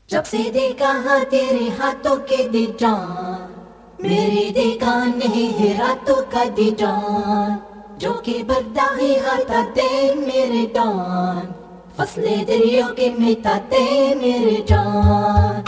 जब से देखा हाँ तेरे हाथों के दीदार मेरे देखा नहीं है रातों का दीदार जो कि बदला ही हाथाते मेरे डान फसले दरियों के मिटाते मेरे जान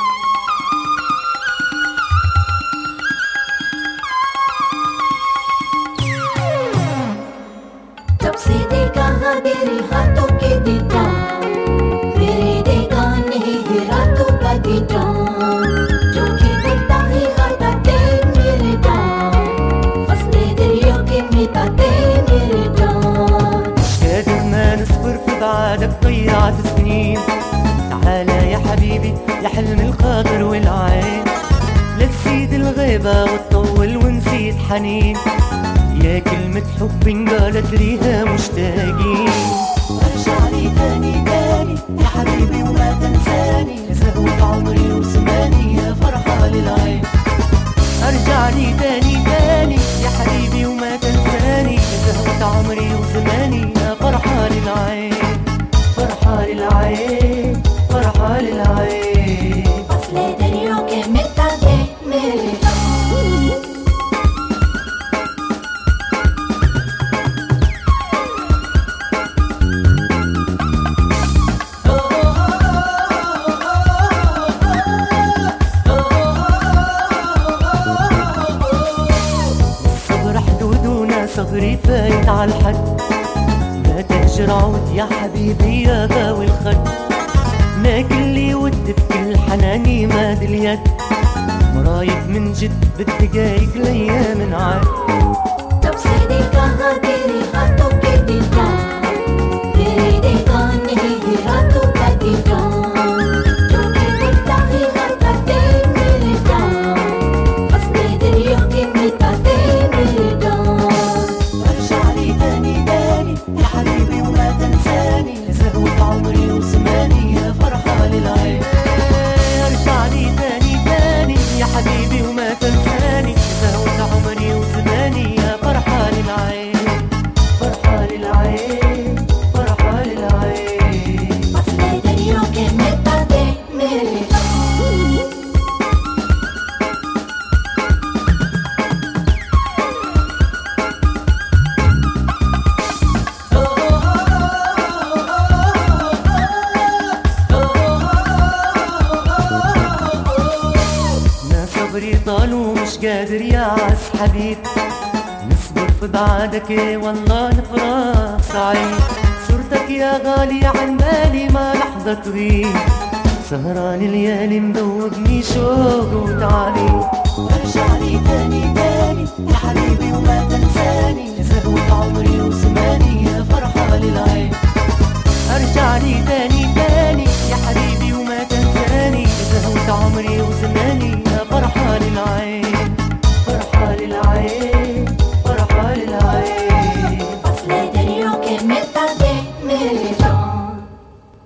जब से देखा हाँ तेरे हाथों के दीदार मेरे देखा नहीं है रातों का दीदार जो कि बदला ही हाथाते मेरे डान फसले दरियों के मिटाते मेरे जान قدرنا نصبر في بعدك ضيعت سنين تعالى يا حبيبي يا حلم الخاطر والعين لا تزيد الغيبة وتطول ونسيت حنين يا كلمة حب انقالت ليها مشتاقين ارجع لي تاني تاني يا حبيبي وما تنساني زهوة عمري وزماني يا فرحة للعين ارجع لي تاني تاني يا حبيبي وما تنساني زهوة عمري وزماني يا فرحة للعين فرحة للعين فرحة للعين फसले दरियों के मिटाते मेरे जान صبر حدودنا صبري فايت على الحد لا تهجر عود يا حبيبي يا غاوي الخد ناكل لي ود بكل حناني ماد اليد مرايد من جد بالدقايق ليام عاد जब से देखा हाँ तेरे हाथों के दीदार तेरे देखा नहीं है रातों का दीदार जो कि बदला ही हटाते मेरे जान फसले दरियों के मिटाते मेरे जान ارجع لي تاني تاني يا حبيبي وما تنساني زهوة عمري وزماني يا فرحة للعين ارجع لي تاني تاني يا حبيبي وما تنساني زهوة عمري وزماني يا فرحة للعين فرحة للعين فرحة للعين फसले दरियों के मिटाते मेरे जान ما صبري طال ومش قادر يا عز حبيب نصبر في بعدك إيه والله نفرح سعيد صورتك يا غالي عن بالي ما لحظة تغيب سهران الليالي مذوبني شوق وتعالي ارجع لي تاني تاني يا حبيبي وما تنساني زهوة عمري وزماني يا فرحة للعين ارجع لي تاني